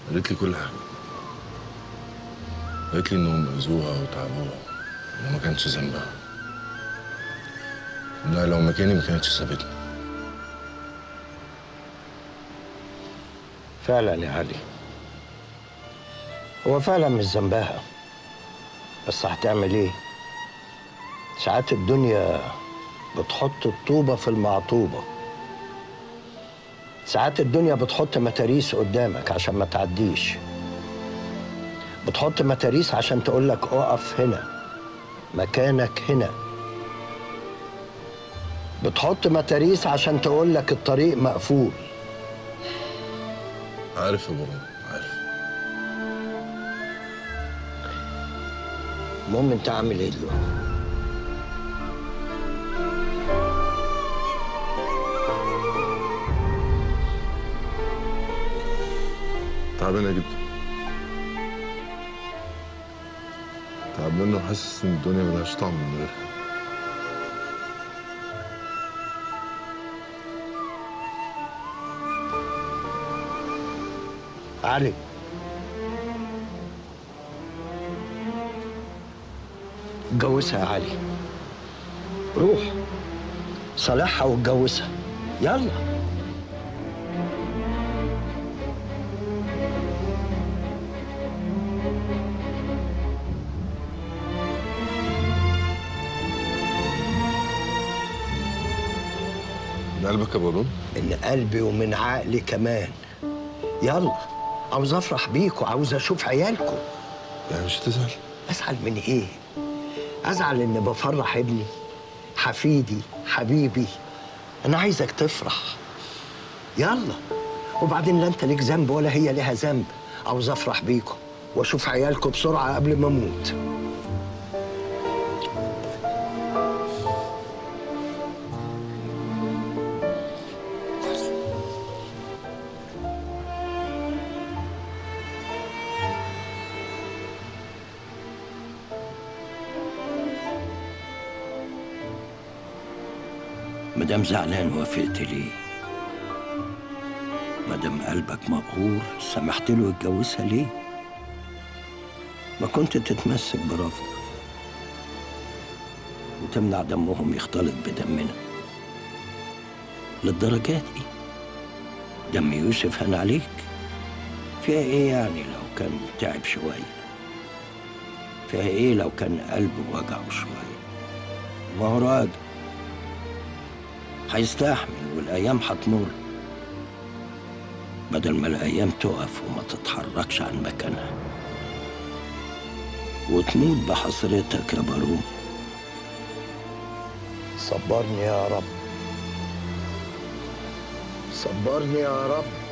قالت لي كل حاجه قالت لي انهم اذوها وتعبوها وما كانش ذنبها لا لو مكاني ما كانتش سابتني فعلا يا علي هو فعلا مش ذنبها بس هتعمل ايه ساعات الدنيا بتحط الطوبة في المعطوبة ساعات الدنيا بتحط متاريس قدامك عشان ما تعديش بتحط متاريس عشان تقولك اقف هنا مكانك هنا بتحط متاريس عشان تقولك الطريق مقفول عارف يا بابا عارف المهم انت عامل ايه دلوقتي تعبانه جدا تعبان وحاسس ان الدنيا ملهاش طعم من غيرها علي اتجوزها يا علي روح صالحها واتجوزها يلا من قلبك يا بالون من قلبي ومن عقلي كمان يلا عاوز افرح بيكوا عاوز اشوف عيالكوا يعني مش هتزعل ازعل من ايه ازعل اني بفرح ابني حفيدي حبيبي انا عايزك تفرح يلا وبعدين لا انت ليك ذنب ولا هي ليها ذنب عاوز افرح بيكم واشوف عيالكم بسرعه قبل ما اموت مدام زعلان وافقت ليه مدام قلبك مقهور سمحت له يتجوزها ليه ما كنت تتمسك برفض وتمنع دمهم يختلط بدمنا للدرجات دي دم يوسف هان عليك فيها ايه يعني لو كان تعب شويه فيها ايه لو كان قلبه وجعه شويه ما هو راجل هيستحمل والايام هتمر بدل ما الايام تقف وما تتحركش عن مكانها وتموت بحسرتك يا بارون صبرني يا رب صبرني يا رب